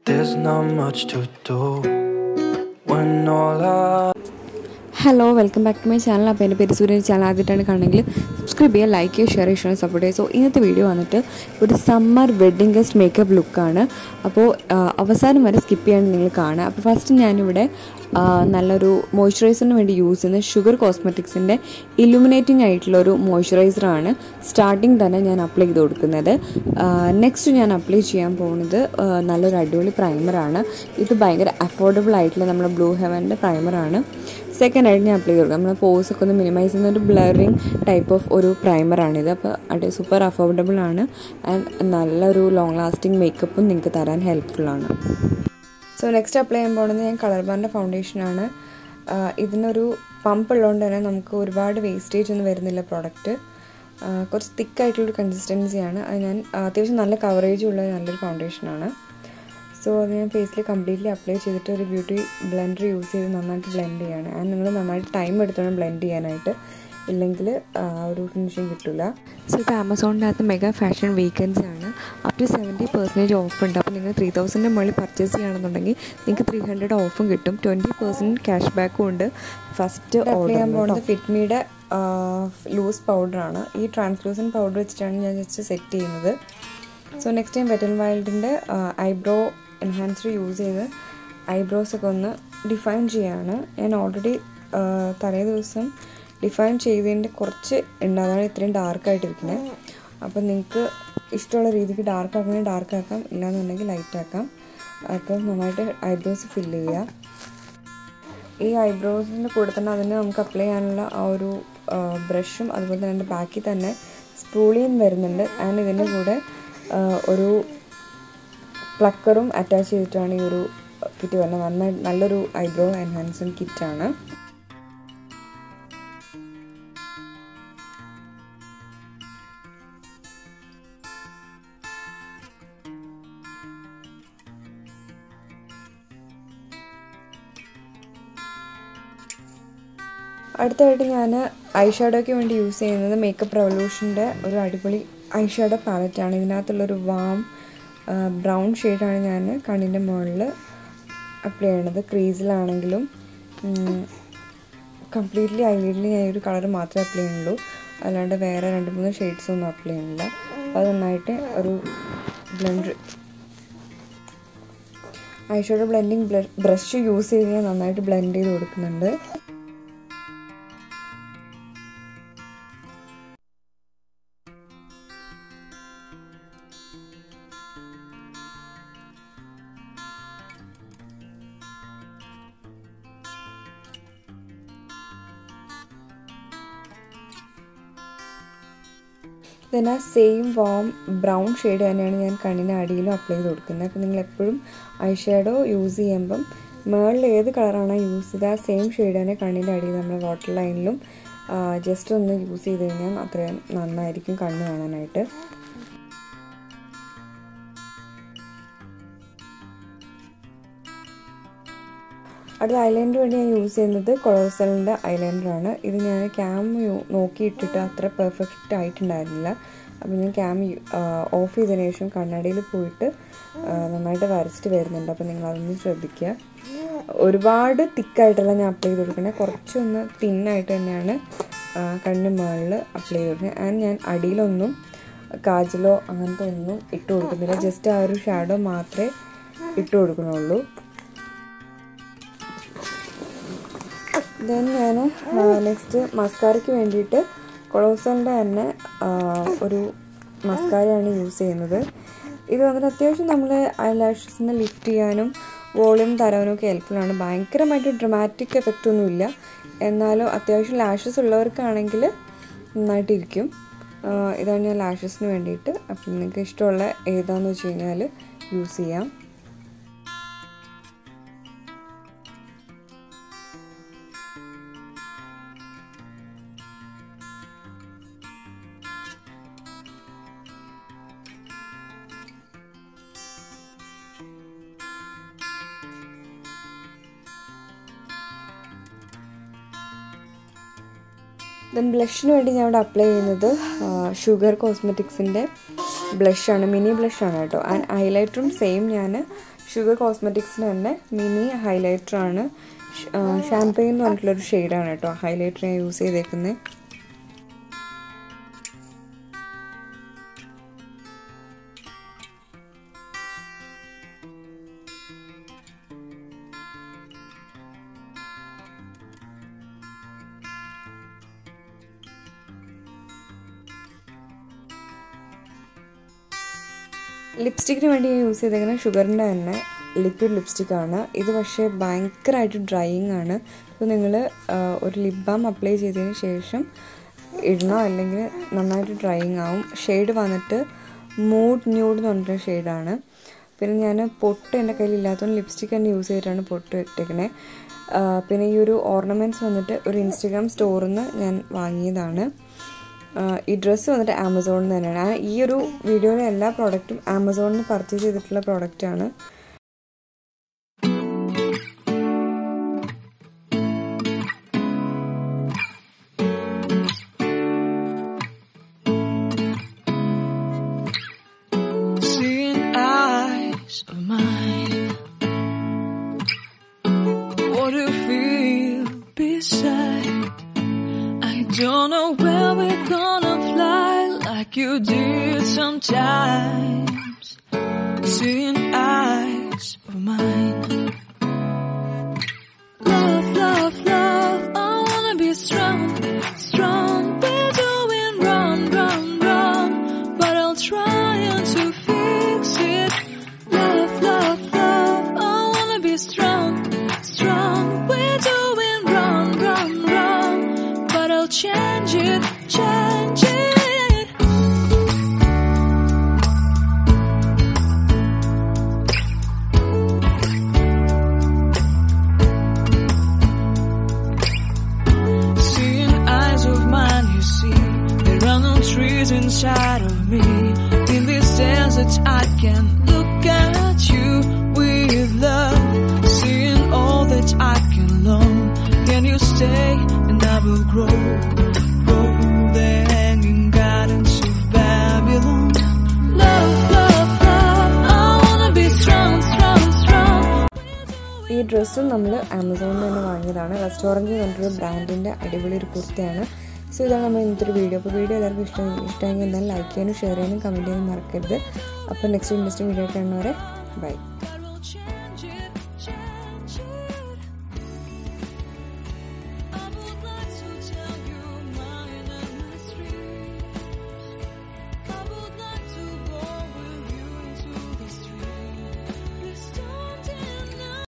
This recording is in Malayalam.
There's not much to do when all I hello welcome back to my channel അപ്പോൾ എൻ്റെ പേര് സൂര്യൻ ചാനൽ ആദ്യമായിട്ടാണ് കാണണമെങ്കിൽ സബ്സ്ക്രൈബ് ചെയ്യുക ലൈക്ക് ചെയ്യുക ഷെയർ ചെയ്യുക സപ്പോർട്ട് ചെയ്യുക സോ ഇന്നത്തെ വീഡിയോ വന്നിട്ട് ഒരു സമ്മർ വെഡ്ഡിങ് ഗസ്റ്റ് മേക്കപ്പ് ലുക്കാണ് അപ്പോൾ ആ, അവസാനം വരെ സ്കിപ്പ് ചെയ്യാൻ നിങ്ങൾ കാണുക അപ്പോൾ ഫസ്റ്റ് ഞാനിവിടെ ആ, നല്ലൊരു മോയ്സ്ചറൈസറിന് വേണ്ടി യൂസ് ചെയ്യുന്ന ഷുഗർ കോസ്മെറ്റിക്സിൻ്റെ ഇലുമിനേറ്റിംഗ് ആയിട്ടുള്ള ഒരു മോയ്സ്ചറൈസറാണ് സ്റ്റാർട്ടിങ് തന്നെ ഞാൻ അപ്ലൈ ചെയ്ത് കൊടുക്കുന്നത് നെക്സ്റ്റ് ഞാൻ അപ്ലൈ ചെയ്യാൻ പോകുന്നത് ആ, നല്ലൊരു അടിപൊളി പ്രൈമറാണ് ഇത് ഭയങ്കര അഫോർഡബിൾ ആയിട്ടുള്ള നമ്മുടെ ബ്ലൂ ഹെവൻ്റെ പ്രൈമറാണ് സെക്കൻഡ് ആയിട്ട് ഞാൻ അപ്ലൈ ചെയ്ത് കൊടുക്കാം നമ്മുടെ പോസ് ഒക്കെ ഒന്ന് മിനിമൈസ് ചെയ്യുന്ന ഒരു ബ്ലറിങ് ടൈപ്പ് ഓഫ് ഒരു പ്രൈമറാണിത് അപ്പോൾ അത് സൂപ്പർ അഫോർഡബിൾ ആണ് ആൻഡ് നല്ലൊരു ലോങ് ലാസ്റ്റിംഗ് മേക്കപ്പും നിങ്ങൾക്ക് തരാൻ ഹെൽപ്ഫുൾ ആണ് സോ നെക്സ്റ്റ് അപ്ലൈ ചെയ്യാൻ പോകുന്നത് ഞാൻ കളർ ബാറിൻ്റെ ഫൗണ്ടേഷനാണ് ഇതിനൊരു പമ്പ് ഉള്ളതുകൊണ്ട് തന്നെ നമുക്ക് ഒരുപാട് വേസ്റ്റേജ് ഒന്നും വരുന്നില്ല പ്രോഡക്റ്റ് കുറച്ച് തിക്കായിട്ടുള്ളൊരു കൺസിസ്റ്റൻസിയാണ് അത് ഞാൻ അത്യാവശ്യം നല്ല കവറേജ് ഉള്ള നല്ലൊരു ഫൗണ്ടേഷനാണ് സോ അത് ഞാൻ ഫേസിൽ കംപ്ലീറ്റ്ലി അപ്ലൈ ചെയ്തിട്ട് ഒരു ബ്യൂട്ടി ബ്ലെൻഡർ യൂസ് ചെയ്ത് നന്നായിട്ട് ബ്ലെൻഡ് ചെയ്യാണ് ആൻഡ് നിങ്ങൾ നന്നായിട്ട് ടൈം എടുത്തോണം ബ്ലെൻഡ് ചെയ്യാനായിട്ട് ഇല്ലെങ്കിൽ ആ ഒരു ഫിനിഷിങ് കിട്ടില്ല സോ ഇത് ആമസോണിൻ്റെ അകത്ത് മെഗാ ഫാഷൻ വീക്കെൻഡ്സ് ആണ് up to seventy percentage off ഉണ്ട് അപ്പോൾ നിങ്ങൾ ത്രീ തൗസൻഡിൻ്റെ മുകളിൽ പർച്ചേസ് ചെയ്യുകയാണെന്നുണ്ടെങ്കിൽ നിങ്ങൾക്ക് ത്രീ ഹൺഡ്രഡ് ഓഫും കിട്ടും ട്വൻറ്റി പെർസെൻറ്റ് ക്യാഷ് ബാക്കും ഉണ്ട് ഫസ്റ്റ് ഓർഡർ ചെയ്യാൻ പോകുന്നത് ഫിറ്റ്മിയുടെ ലൂസ് പൗഡറാണ് ഈ ട്രാൻസ്ലൂസൻ പൗഡർ വെച്ചിട്ടാണ് ഞാൻ ജസ്റ്റ് സെറ്റ് ചെയ്യുന്നത് സോ നെക്സ്റ്റ് ഞാൻ വെറ്റൽ വൈൽഡിൻ്റെ ഐബ്രോ എൻഹാൻസർ യൂസ് ചെയ്ത് ഐബ്രോസ് ഒക്കെ ഒന്ന് ഡിഫൈൻ ചെയ്യാണ് ഞാൻ ഓൾറെഡി തലേ ദിവസം ഡിഫൈൻ ചെയ്തതിൻ്റെ കുറച്ച് ഉണ്ട് അതാണ് ഇത്രയും ഡാർക്കായിട്ടിരിക്കുന്നത് അപ്പോൾ നിങ്ങൾക്ക് ഇഷ്ടമുള്ള രീതിക്ക് ഡാർക്ക് ആക്കണമെങ്കിൽ ഡാർക്ക് ആക്കാം ഇല്ലാന്നുണ്ടെങ്കിൽ ലൈറ്റ് ആക്കാം അപ്പോൾ നന്നായിട്ട് ഐബ്രോസ് ഫില്ല് ചെയ്യുക ഈ ഐബ്രോസിൻ്റെ കൂടെ തന്നെ അതിന് നമുക്ക് അപ്ലൈ ചെയ്യാനുള്ള ആ ഒരു ബ്രഷും അതുപോലെ തന്നെ അതിൻ്റെ ബാക്കിൽ തന്നെ സ്പൂളിയും വരുന്നുണ്ട് ആൻഡ് ഇതിൻ്റെ കൂടെ ആ, ഒരു പ്ലക്കറും അറ്റാച്ച് ചെയ്തിട്ടാണ് ഈ ഒരു കിറ്റ് വരുന്നത് നന്നായി നല്ലൊരു ഐബ്രോ എൻഹാൻസിങ് കിറ്റാണ് അടുത്തായിട്ട് ഞാൻ ഐ ഷാഡോയ്ക്ക് വേണ്ടി യൂസ് ചെയ്യുന്നത് മേക്കപ്പ് റെവല്യൂഷൻ്റെ ഒരു അടിപൊളി ഐ ഷാഡോ പാലറ്റാണ് ഇതിനകത്തുള്ളൊരു വാം ബ്രൗൺ ഷെയ്ഡാണ് ഞാൻ കണ്ണിൻ്റെ മുകളിൽ അപ്ലൈ ചെയ്യണത് ക്രീസിലാണെങ്കിലും കംപ്ലീറ്റ്ലി ഐലിഡിൽ ഞാൻ ഈ ഒരു കളർ മാത്രമേ അപ്ലൈ ചെയ്യുന്നുള്ളൂ അല്ലാണ്ട് വേറെ രണ്ട് മൂന്ന് ഷെയ്ഡ്സ് ഒന്നും അപ്ലൈ ചെയ്യുന്നില്ല അപ്പോൾ അത് നന്നായിട്ട് ഒരു blend eye shadow blending brush use ചെയ്ത് ഞാൻ നന്നായിട്ട് ബ്ലെൻഡ് ചെയ്ത് കൊടുക്കുന്നുണ്ട് then ആ സെയിം വാം ബ്രൗൺ ഷെയ്ഡ് തന്നെയാണ് ഞാൻ കണ്ണിന് അടിയിലും അപ്ലൈ ചെയ്ത് കൊടുക്കുന്നത് അപ്പോൾ നിങ്ങൾ എപ്പോഴും ഐ ഷാഡോ യൂസ് ചെയ്യുമ്പം മേളിൽ ഏത് കളറാണോ യൂസ് ചെയ്ത് ആ സെയിം ഷെയ്ഡ് തന്നെ കണ്ണിൻ്റെ അടിയിൽ നമ്മുടെ വാട്ടർ ലൈനിലും ജസ്റ്റ് ഒന്ന് യൂസ് ചെയ്ത് കഴിഞ്ഞാൽ അത്രയും നന്നായിരിക്കും കണ്ണ് കാണാനായിട്ട് അടുത്ത ഐലൈനർ വേണ്ടി ഞാൻ യൂസ് ചെയ്യുന്നത് കൊളോസലിൻ്റെ ഐലൈനറാണ് ഇത് ഞാൻ ക്യാം നോക്കിയിട്ടിട്ട് അത്ര പെർഫെക്റ്റ് ആയിട്ടുണ്ടായിരുന്നില്ല അപ്പോൾ ഞാൻ ക്യാം ഓഫ് ചെയ്തതിന് ശേഷം കണ്ണാടിയിൽ പോയിട്ട് ആ, നന്നായിട്ട് വരച്ചിട്ട് വരുന്നുണ്ട് അപ്പോൾ നിങ്ങൾ അതൊന്ന് ശ്രദ്ധിക്കുക ഒരുപാട് തിക്കായിട്ടല്ല ഞാൻ അപ്ലൈ ചെയ്ത് കൊടുക്കുന്നത് കുറച്ചൊന്ന് തിന്നായിട്ട് തന്നെയാണ് ആ, കണ്ണിന് മുകളിൽ അപ്ലൈ ചെയ്ത് കൊടുക്കുന്നത് ആൻഡ് ഞാൻ അടിയിലൊന്നും കാജലോ അങ്ങനത്തെ ഒന്നും ഇട്ട് കൊടുക്കുന്നില്ല ജസ്റ്റ് ആ ഒരു ഷാഡോ മാത്രമേ ഇട്ട് കൊടുക്കുന്നുള്ളൂ ദെൻ ഞാൻ നെക്സ്റ്റ് മസ്കാരയ്ക്ക് വേണ്ടിയിട്ട് കൊളോസലിൻ്റെ തന്നെ ആ, ഒരു മസ്കാരയാണ് യൂസ് ചെയ്യുന്നത് ഇത് വന്നിട്ട് അത്യാവശ്യം നമ്മൾ ഐ ലാഷസിനെ ലിഫ്റ്റ് ചെയ്യാനും വോളിയം തരാനും ഒക്കെ ഹെൽപ്ഫുള്ളാണ് ഭയങ്കരമായിട്ട് ഡ്രമാറ്റിക് എഫക്റ്റ് ഒന്നുമില്ല എന്നാലും അത്യാവശ്യം ലാഷസ് ഉള്ളവർക്കാണെങ്കിൽ നന്നായിട്ടിരിക്കും ആ, ഇതാണ് ഞാൻ ലാഷസിന് വേണ്ടിയിട്ട് അപ്പം നിങ്ങൾക്ക് ഇഷ്ടമുള്ള ഏതാണെന്ന് വെച്ച് കഴിഞ്ഞാൽ യൂസ് ചെയ്യാം ദെൻ ബ്ലഷിന് വേണ്ടി ഞാൻ ഇവിടെ അപ്ലൈ ചെയ്യുന്നത് ഷുഗർ കോസ്മെറ്റിക്സിൻ്റെ ബ്ലഷാണ് മിനി ബ്ലഷാണ് കേട്ടോ ആൻഡ് ഹൈലൈറ്ററും സെയിം ഞാൻ ഷുഗർ കോസ്മെറ്റിക്സിന് തന്നെ മിനി ഹൈലൈറ്റർ ആണ് ഷാംപെയിൻ എന്ന് പറഞ്ഞിട്ടുള്ളൊരു ഷെയ്ഡാണ് കേട്ടോ ഹൈലൈറ്റർ ഞാൻ യൂസ് ചെയ്തേക്കുന്നത് ലിപ്സ്റ്റിക്കിന് വേണ്ടി ഞാൻ യൂസ് ചെയ്തേക്കുന്നത് ഷുഗറിൻ്റെ തന്നെ ലിക്വിഡ് ലിപ്സ്റ്റിക്കാണ് ഇത് പക്ഷേ ഭയങ്കരമായിട്ട് ഡ്രൈയിങ് ആണ് അപ്പോൾ നിങ്ങൾ ഒരു ലിപ് ബാം അപ്ലൈ ചെയ്തതിന് ശേഷം ഇടണം അല്ലെങ്കിൽ നന്നായിട്ട് ഡ്രൈയിങ് ആവും ഷെയ്ഡ് വന്നിട്ട് മൂഡ് ന്യൂഡ് എന്ന് പറഞ്ഞിട്ടുള്ള ഷെയ്ഡാണ് പിന്നെ ഞാൻ പൊട്ട് എൻ്റെ കയ്യിൽ ഇല്ലാത്തതുകൊണ്ട് ലിപ്സ്റ്റിക് തന്നെ യൂസ് ചെയ്തിട്ടാണ് പൊട്ട് ഇട്ടേക്കണേ പിന്നെ ഈ ഒരു ഓർണമെൻറ്റ്സ് വന്നിട്ട് ഒരു ഇൻസ്റ്റഗ്രാം സ്റ്റോറിൽ നിന്ന് ഞാൻ വാങ്ങിയതാണ് ഈ ഡ്രസ്സ് വന്നിട്ട് ആമസോണിൽ നിന്ന് തന്നെയാണ് ഈ ഒരു വീഡിയോയിലെ എല്ലാ പ്രോഡക്റ്റും ആമസോണിൽ നിന്ന് പർച്ചേസ് ചെയ്തിട്ടുള്ള പ്രോഡക്റ്റാണ് Seeing eyes of mine. What do you feel beside? I don't know where we're gonna fly like you did sometimes. Seeing eyes of mine. Love, love, love. I wanna be strong, strong. We're doing wrong, wrong, wrong. But I'll try to fix it. Love, love, love. I wanna be strong, strong. We're doing wrong, wrong, wrong. But I'll change it, change it. Seeing eyes of mine, you see, there are no trees inside of me. In this desert, I can look at you with love. Seeing all that I can long. Can you stay and I will grow? Grow the hanging gardens of Babylon. Love, love, love. I wanna be strong, strong, strong. ഈ ഡ്രസ്സും നമ്മൾ ആമസോണിൽ തന്നെ വാങ്ങിയതാണ് റെസ്റ്റോറൻറ്റ് എന്ന് പറഞ്ഞിട്ടൊരു ബ്രാൻഡിൻ്റെ അടിപൊളി ഒരു കുർത്തയാണ് സോ ഇതാണ് നമ്മൾ ഇന്നത്തെ ഒരു വീഡിയോ അപ്പോൾ വീഡിയോ എല്ലാവർക്കും ഇഷ്ടം ഇഷ്ടമെങ്കിൽ എന്തായാലും ലൈക്ക് ചെയ്യാനും ഷെയർ ചെയ്യാനും കമൻറ്റ് ചെയ്യാനും മറക്കരുത് അപ്പോൾ നെക്സ്റ്റ് ഇൻട്രസ്റ്റിംഗ് വീഡിയോ കാണുന്നവരെ ബൈ I will change.